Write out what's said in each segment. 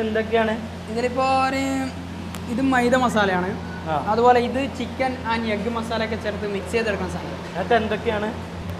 എന്തൊക്കെയാണ് ഇതിലിപ്പോ ഒരു ഇത് മൈദ മസാലയാണ് ആ. അതുപോലെ ഇത് ചിക്കൻ ആൻഡ് എഗ് മസാല ഒക്കെ ചേർത്ത് മിക്സ് ചെയ്തെടുക്കുന്ന സാധനം അതിനകത്ത് എന്തൊക്കെയാണ്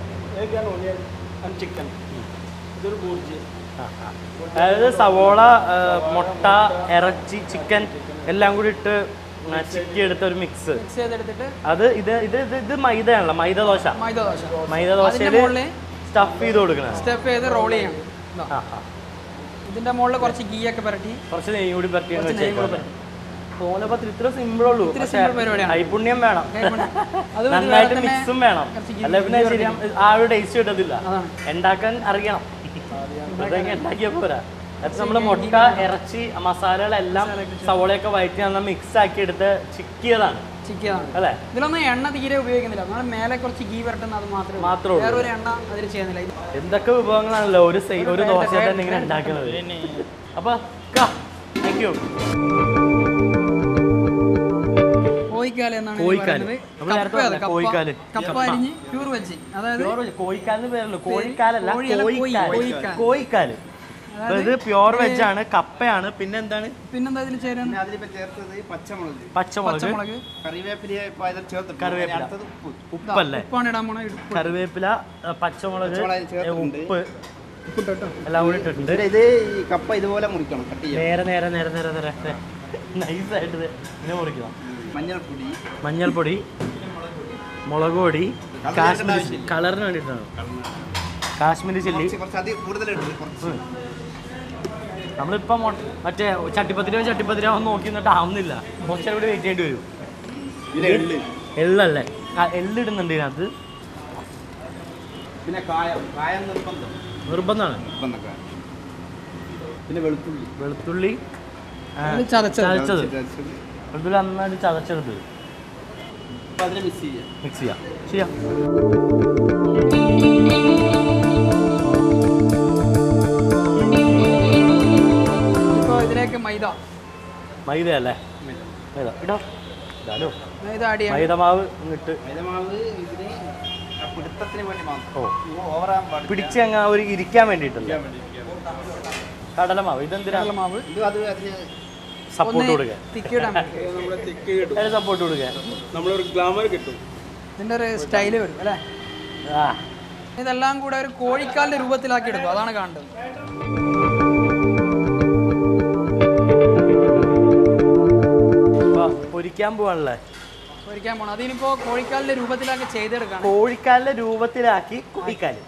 ചിക്കൻ ഇതൊരു ബൂർജി ആ, ആ. അതായത് സവോള ആ, മുട്ട ഇറച്ചി ചിക്കൻ എല്ലാം കൂടി ഇട്ട് ആ, ചിക്കി എടുത്ത ഒരു മിക്സ് മിക്സ് ചെയ്തെടുത്തിട്ട് അത് ഇത് ഇത് ഇത് ഇത് മൈദയാണല്ലോ മൈദ ദോശ മൈദ ദോശ മൈദ അതിന്റെ ദോശയില് മുകളിൽ സ്റ്റഫ് ചെയ്ത് കൊടുക്കണ സ്റ്റെപ്പ് ചെയ്ത് റോൾ ചെയ്യണം ഇതാ. ആ ആ ഇതിന്റെ മുകളിൽ കുറച്ച് ഗീ ഒക്കെ പുരട്ടി കുറച്ച് നെയ്യ് കൂടി പറ്റി അങ്ങ് കുറച്ച് നെയ്യ് കൂടി വെച്ചേക്കാം തോന്നപ്പത്തിൽ ഇത്ര സിമ്പിൾ ഉള്ളൂ ഇത്ര പക്ഷേ simple പരിപാടിയാണ്. കൈപുണ്യം വേണം അത് ഇത് നന്നായിട്ട് വേറെ തന്നെ മിക്സും വേണം കുറച്ച് ഗീ- അല്ല പിന്നെ ശരിയാ ആ ഒരു ടേസ്റ്റ് കിട്ടത്തില്ല അതാണ് ഉണ്ടാക്കാൻ അറിയണം അതൊക്കെ ഉണ്ടാക്കിയാൽ പോരാ അത് നമ്മള് മുട്ട ഇറച്ചി മസാലകളെല്ലാം സവോളയൊക്കെ വയറ്റി നന്നാ മിക്സ് ആക്കി എടുത്ത് ചിക്കിയതാണ് ചിക്കിയതാണ് അല്ലേ ഇതിലൊന്നും എണ്ണ തീരെ ഉപയോഗിക്കുന്നില്ല എന്നാൽ മേലെ കുറച്ച് ഗീ വരട്ടുന്ന അത് മാത്രമേ ഉള്ളൂ. മാത്രമേ ഉള്ളൂ. വേറെ ഒരു എണ്ണ അതിൽ ചെയ്യുന്നില്ല ഇത് എന്തൊക്കെ വിഭവങ്ങളാണല്ലോ ഒരു സൈ- ഒരു ദോശ തന്നെ ഇങ്ങനെ ഉണ്ടാക്കുന്നത് അപ്പൊ താങ്ക് യു കോയിക്കാല് എന്നാണ് ഇതിന് കോയിക്കാല്. പറയുന്നത്. നമ്മൾ നേരത്തെ കപ്പ അത്, പറഞ്ഞ കപ്പ. കോയിക്കാല്. കപ്പ അരിഞ്ഞ് പ്യൂർ വെച്ച് അതായത് കോഴിക്കാലിന് പേരല്ലോ കോഴിക്കാലല്ല കോഴിയല്ല, കോഴി, കോഴിക്കാല് കോഴിക്കാല്. കോഴിക്കാല് അപ്പൊ ഇത് പ്യോർ വെജ് ആണ് കപ്പയാണ് പിന്നെ എന്താണ് പിന്നെന്താ ഇതിൽ ചേരാൻ പിന്നെ അതിലിപ്പോ ചേർത്തത് പച്ചമുളക് പച്ചമുളക് പച്ചമുളക് കറിവേപ്പില ഇപ്പൊ അതിൽ ചേർത്തിട്ടുണ്ട് കറിവേപ്പില. അടുത്തത് ഉപ്പ് ഉപ്പല്ലേ ഉപ്പാണ് ഇടാൻ പോണ ഉപ്പ് കറിവേപ്പില ആ, പച്ചമുളക് പച്ചമുളക് ഏ, ചേർത്തിട്ടുണ്ട്. ഉപ്പ് ഉപ്പിട്ടോ കേട്ടോ എല്ലാം കൂടി ഇട്ടിട്ടുണ്ട് ഇതില് ഇത് ഈ കപ്പ ഇതുപോലെ മുറിക്കണം കട്ട് ചെയ്യാം നേരെ നേരെ നേരെ നേരെ നേരെ നൈസായിട്ട് ഇത് ഇങ്ങനെ മുറിക്കണം മഞ്ഞൾപ്പൊടി മഞ്ഞൾപ്പൊടി മുളക് പൊടി കളറിന് കാശ്മീരി ആവശ്യമില്ല. കളറിന് വേണ്ടിയിട്ടാണ് കാശ്മീരി ചില്ലി കുറച്ച് കുറച്ച് അധികം കൂടുതൽ ഇട്ട് കുറച്ച് നമ്മളിപ്പോ മൊ- മറ്റേ ചട്ടിപ്പത്തിരോ ചട്ടിപ്പത്തിരോ ഒന്നും നോക്കി നിന്നിട്ട് ആവുന്നില്ല കുറച്ചും കൂടി വെയിറ്റ് ചെയ്യേണ്ടി വരും പിന്നെ എള്ള് എള്ളല്ലേ ആ, എള്ളിടുന്നുണ്ട് ഇതിനകത്ത് പിന്നെ കായം കായം നിർബന്ധം നിർബന്ധമാണ് നിർബന്ധ കായം പിന്നെ വെളുത്തുള്ളി വെളുത്തുള്ളി ആ, ഇത് ചതച്ചത്. ചതച്ചത് ചതച്ചത്. വെളുത്തുള്ളി നന്നായിട്ട് ചതച്ചെടുത്ത് അപ്പൊ അതിനെ മിക്സ് ചെയ്യാം മിക്സ് ചെയ്യാം ചെയ്യാം ഇപ്പോൾ ഇതിലേക്ക് മൈദ മൈദയല്ലേ മൈദ ഇടാം ഇടാലോ മൈദ ആഡ് ചെയ്യാം മൈദമാവ് ഇട്ട് മൈദമാവ് ഇതിന് ആ പിടുത്തത്തിന് വേണ്ടി മാത്രം ഓ ഓവറാൻ പാടില്ല പിടിച്ച് അങ്ങ് ഒരു ഇരിക്കാൻ വേണ്ടിയിട്ടല്ലേ ഇരിക്കാൻ വേണ്ടി, ഇരിക്കാൻ വേണ്ടി. കടലമാവ് ഇതെന്തിനാ മാവ് ഇത് അത് അതിന് സപ്പോർട്ട് കൊടുക്കുക തിക്കിടാൻ നമ്മുടെ തെക്ക് കിട്ടും അതിന് സപ്പോർട്ട് കൊടുക്കുക നമ്മളൊരു ഗ്ലാമർ കിട്ടും ഇതിന്റെ ഒരു സ്റ്റൈല് വരും അല്ലേ ആ ഇതെല്ലാം കൂടെ ഒരു കോഴിക്കാലിന്റെ രൂപത്തിലാക്കി എടുക്കും അതാണ് കാണേണ്ടത് ഇപ്പൊ പൊരിക്കാൻ പോവാണല്ലേ പൊരിക്കാൻ പോണം അതിനിപ്പോ കോഴിക്കാലിന്റെ രൂപത്തിലാക്കി ചെയ്തെടുക്കണം കോഴിക്കാലിന്റെ രൂപത്തിലാക്കി കോഴിക്കാല്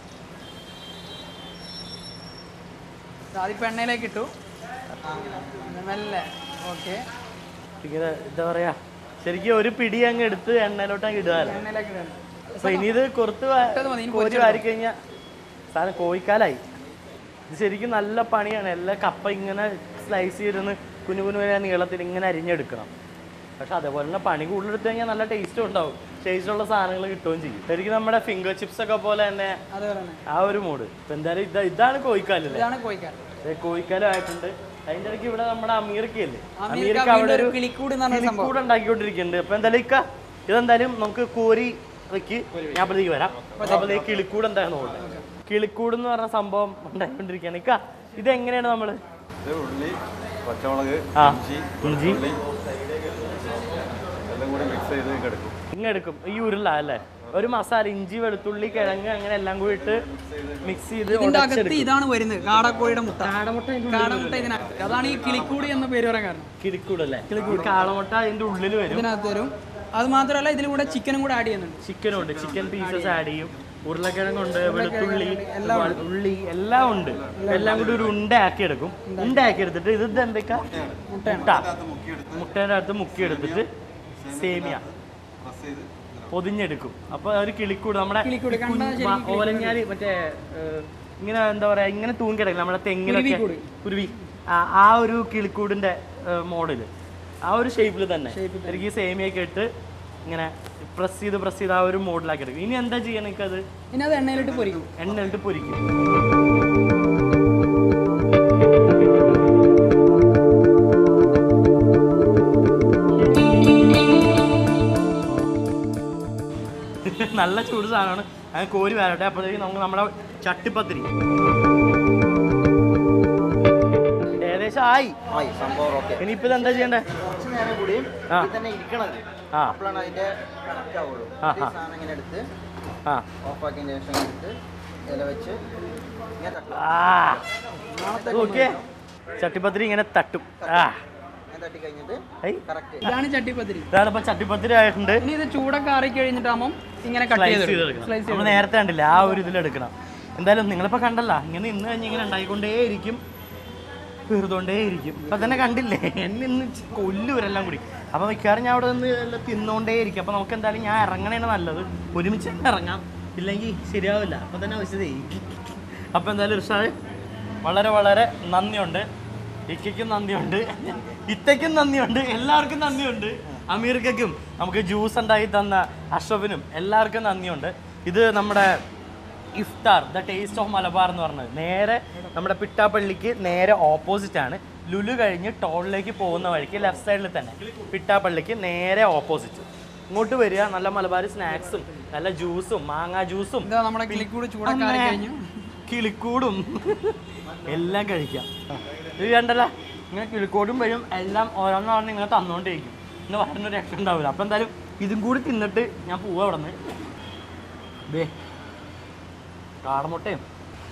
അതിപ്പോ എണ്ണയിലേക്ക് ഇട്ടു മെല്ലെ ഓക്കെ ഇങ്ങനെ എന്താ പറയാ ശരിക്കും ഒരു പിടി അങ്ങ് എടുത്ത് എണ്ണയിലോട്ട് അങ്ങ് ഇടുകയല്ലേ എണ്ണയിലേക്ക് ഇടണം അപ്പൊ ഇനി ഇത് കുറത്ത് ഇട്ടത് മതി, ഇനി കോരി വാരി കഴിഞ്ഞാൽ സാധനം കോഴിക്കാലായി ഇത് ശരിക്കും നല്ല പണിയാണ് എല്ലാ കപ്പ ഇങ്ങനെ സ്ലൈസ് ചെയ്തിരുന്ന് കുഞ്ഞു കുഞ്ഞു വരെ നീളത്തിൽ ഇങ്ങനെ അരിഞ്ഞെടുക്കണം പക്ഷെ അതേപോലെ തന്നെ പണി കൂടുതലെടുത്ത് കഴിഞ്ഞാൽ നല്ല ടേസ്റ്റും ഉണ്ടാവും ടേസ്റ്റുള്ള സാധനങ്ങൾ കിട്ടുകയും ചെയ്യും ശരിക്കും നമ്മുടെ ഫിംഗർ ചിപ്സ് ഒക്കെ പോലെ തന്നെ അതുപോലെ തന്നെ ആ ഒരു മൂഡ് ഇപ്പൊ എന്തായാലും ഇത് ഇതാണ് കോഴിക്കാലല്ലേ ഇതാണ് കോഴിക്കാൽ കോഴിക്കാലമായിട്ടുണ്ട് അതിന്റെ ഇടയ്ക്ക് ഇവിടെ നമ്മുടെ അമീർക്കയല്ലേ അമീർക്ക് അമീർക്ക് അവിടെ വീണ്ടും ഒരു ഒരു കിളിക്കൂട് എന്ന് പറഞ്ഞ സംഭവം കിളിക്കൂട് ഉണ്ടാക്കിക്കൊണ്ടിരിക്കുന്നുണ്ട് അപ്പൊ എന്തായാലും ഇക്ക ഇതെന്തായാലും നമുക്ക് കോരി വെക്ക് ഞാൻ അപ്പോഴത്തേക്ക് വരാം അപ്പോഴത്തേക്ക് കിളിക്കൂട് എന്താണെന്ന് നോക്കട്ടെ കിളിക്കൂട് എന്ന് പറഞ്ഞ സംഭവം ഉണ്ടാക്കിക്കൊണ്ടിരിക്കുകയാണ് ഇക്ക ഇത് എങ്ങനെയാണ് നമ്മള് ഇത് ഉള്ളി പച്ചമുളക് ആ ഇഞ്ചി ഇഞ്ചി ഉള്ളി എല്ലാം കൂടി മിക്സ് ചെയ്ത് കിടക്കും ഇങ്ങനെ എടുക്കും ഈ ഉരുള അല്ലേ ഒരു മസാല ഇഞ്ചി വെളുത്തുള്ളി കിഴങ്ങ് അങ്ങനെ എല്ലാം കൂടി ഇട്ട് മിക്സ് ചെയ്ത് ഇതിന്റെ അകത്ത് ഉടച്ചെടുക്കും. ഇതാണ് വരുന്നത് കാടക്കോഴിയുടെ മുട്ട കാടമുട്ട ഇതിന്റെ കാടമുട്ട ഇതിനകത്ത് അതാണ് ഈ കിളിക്കൂടി എന്ന് പേര് പറയാൻ കാരണം കിളിക്കൂട് അല്ലേ കിളിക്കൂട് കാളമുട്ട അതിന്റെ ഉള്ളിൽ വരും ഇതിനകത്ത് വരും അത് മാത്രമല്ല ഇതിൽ കൂടെ ചിക്കനും കൂടെ ആഡ് ചെയ്യുന്നുണ്ട് ചിക്കനും ഉണ്ട് ചിക്കൻ പീസസ് ആഡ് ചെയ്യും ഉരുളക്കിഴങ്ങുണ്ട് വെളുത്തുള്ളി ഉള്ളി എല്ലാം ഉണ്ട് എല്ലാം കൂടി ഒരു ഉണ്ട ആക്കി എടുക്കും ഉണ്ട ആക്കി എടുത്തിട്ട് ഇത് എന്തൊക്കെ മുട്ട മുട്ടേൻ്റെ അകത്ത് മുക്കി എടുത്തിട്ട് സേമിയ പ്രസ് ചെയ്ത് പൊതിഞ്ഞെടുക്കും അപ്പൊ ഒരു കിളിക്കൂട് നമ്മുടെ കിളിക്കൂട്, ഈ കുഞ്ഞ് കണ്ടാ ശരിക്കും മ- ഓലഞ്ഞാലി മറ്റേ ഏഹ്, ഇങ്ങനെ എന്താ പറയാ ഇങ്ങനെ തൂങ്ങിക്കിടക്കില്ല നമ്മുടെ തെങ്ങിലൊക്കെ കുരുവിക്കൂട്. കുരുവി ആ ആ ഒരു കിളിക്കൂടിന്റെ മോഡല് ആ ഒരു ഷേപ്പിൽ തന്നെ എനിക്ക് ഈ സേമിയൊക്കെ ഇട്ട് ഇങ്ങനെ പ്രസ് ചെയ്ത് പ്രസ് ചെയ്ത് ആ ഒരു മോഡലാക്കി എടുക്കും ഇനി എന്താ ചെയ്യണം എനിക്കത് ഇനി അത് എണ്ണയിലിട്ട് പൊരിക്കും എണ്ണയിട്ട് പൊരിക്കും നല്ല ചൂട് സാധനമാണ് അത് കോരി വരട്ടെ അപ്പോഴത്തേക്ക് നമുക്ക് നമ്മുടെ ചട്ടിപ്പത്തിരി ഏകദേശം ആയി ആയി സംഭവം ഓക്കെ ഇനിയിപ്പോൾ ഇതെന്താ ചെയ്യണ്ടേ കുറച്ച് നേരം കൂടിയും ആ. ഇതിൽ തന്നെ ഇരിക്കണത് ആ അപ്പോഴാണ് അതിന്റെ കറക്റ്റ് ആവുള്ളൂ ആ, ഈ ആ. സാധനം ഇങ്ങനെ എടുത്ത് ആ ഓഫാക്കിയതിന് ശേഷം ഇങ്ങനെ എടുത്ത് ഇല വെച്ച് ഇങ്ങനെ തട്ടും ആ നാളത്തെ ഓക്കെ ചട്ടിപ്പത്തിരി ഇങ്ങനെ തട്ടും ആ ഇങ്ങനെ തട്ടി കഴിഞ്ഞിട്ട് ഐ കറക്റ്റ് ഇതാണ് ചട്ടിപ്പത്തിരി ഇതാണ് ഇപ്പം ചട്ടിപ്പത്തിരി ആയിട്ടുണ്ട് ഇനി ഇത് ചൂടൊക്കെ ആറി കഴിഞ്ഞിട്ടാകുമ്പോൾ ഇങ്ങനെ കട്ട് സ്ലൈസ് ചെയ്ത് ചെയ്തെടുക്കണം സ്ലൈസ് നമ്മൾ നേരത്തെ കണ്ടില്ല ആ ഒരു ഇതിലെടുക്കണം എന്തായാലും നിങ്ങളിപ്പോൾ കണ്ടല്ല ഇങ്ങനെ ഇന്ന് കഴിഞ്ഞ് ഇങ്ങനെ ഉണ്ടായിക്കൊണ്ടേയിരിക്കും തീർന്നുകൊണ്ടേയിരിക്കും ഇപ്പൊ തന്നെ കണ്ടില്ലേ എന്നെ ഇന്ന് ചി- കൊല്ലും ഇവരെല്ലാം കൂടി അപ്പൊ മിക്കവാറും ഞാൻ അവിടെ നിന്ന് എല്ലാം തിന്നുകൊണ്ടേയിരിക്കും അപ്പൊ നമുക്ക് എന്തായാലും ഞാൻ ഇറങ്ങണേണ് നല്ലത് ഒരുമിച്ച് തന്നെ ഇറങ്ങാം ഇല്ലെങ്കിൽ ശരിയാവില്ല അപ്പൊ തന്നെ ആവശ്യതേ അപ്പൊ എന്തായാലും ഇർഷാദ് വളരെ വളരെ നന്ദിയുണ്ട് ഇക്കയ്ക്കും നന്ദിയുണ്ട് ഇത്തയ്ക്കും നന്ദിയുണ്ട് എല്ലാവർക്കും നന്ദിയുണ്ട് അമീർക്കും നമുക്ക് ജ്യൂസ് ഉണ്ടാക്കി തന്ന അഷ്റഫിനും എല്ലാവർക്കും നന്ദിയുണ്ട് ഇത് നമ്മുടെ Iftar the taste of Malabar എന്ന് പറഞ്ഞത് നേരെ നമ്മുടെ പിട്ടാപ്പള്ളിക്ക് നേരെ ഓപ്പോസിറ്റ് ആണ് ലുലു കഴിഞ്ഞ് ടോളിലേക്ക് പോകുന്ന വഴിക്ക് ലെഫ്റ്റ് സൈഡിൽ തന്നെ പിട്ടാപ്പള്ളിക്ക് നേരെ ഓപ്പോസിറ്റ് ഇങ്ങോട്ട് വരിക നല്ല മലബാർ സ്നാക്സും നല്ല ജ്യൂസും മാങ്ങാ ജ്യൂസും ഇതാ നമ്മുടെ കിളിക്കൂട് ചൂടൊക്കെ ആറി കഴിഞ്ഞു കിളിക്കൂടും എല്ലാം കഴിക്കാം ഇത് കണ്ടല്ല ഇങ്ങനെ കിളിക്കൂടും വരും എല്ലാം ഓരോന്ന് പറഞ്ഞ് ഇങ്ങനെ തന്നുകൊണ്ടിരിക്കും ഇന്ന് പറഞ്ഞൊരു രക്ഷ ഉണ്ടാവില്ല അപ്പം എന്തായാലും ഇതും കൂടി തിന്നിട്ട് ഞാൻ പോവാ അവിടെ നിന്ന് ദേ കാടമുട്ടയും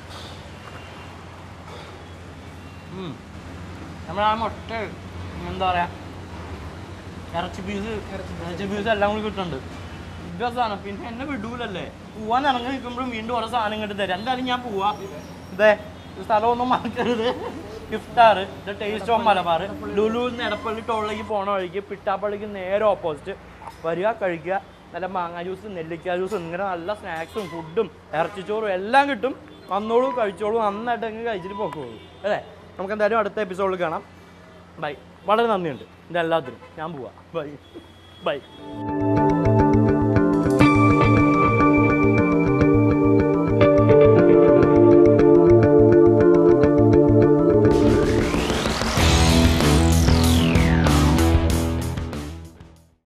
ഉം. നമ്മൾ ആ മുട്ട എന്താ പറയാ ഇറച്ചി പീസ് ഇറച്ചി പീസ് എല്ലാം കൂടി കിട്ടുന്നുണ്ട് ഇതാ സാധനം പിന്നെ എന്നെ വിടൂലല്ലേ പോവാൻ ഇറങ്ങി നിൽക്കുമ്പോഴും വീണ്ടും ഓരോ സാധനം ഇങ്ങോട്ട് തരാം എന്തായാലും ഞാൻ പോവാ ഇതേ ഈ സ്ഥലമൊന്നും മറക്കരുത് Iftar the taste of Malabar ലുലുന്ന് എടപ്പള്ളി ടോളിലേക്ക് പോണ വഴിക്ക് പിട്ടാപ്പള്ളിക്ക് നേരെ ഓപ്പോസിറ്റ് വരിക കഴിക്കുക നല്ല മാങ്ങാ ജ്യൂസ് നെല്ലിക്ക ജ്യൂസ് ഇങ്ങനെ നല്ല സ്നാക്സും ഫുഡും ഇറച്ചിച്ചോറും എല്ലാം കിട്ടും വന്നോളൂ കഴിച്ചോളൂ നന്നായിട്ട് അങ്ങ് കഴിച്ചിട്ട് പോക്കോളൂ അല്ലേ നമുക്ക് എന്തായാലും അടുത്ത എപ്പിസോഡിൽ കാണാം ബൈ വളരെ നന്ദിയുണ്ട് എൻ്റെ എല്ലാത്തിനും ഞാൻ പോവാം ബൈ ബൈ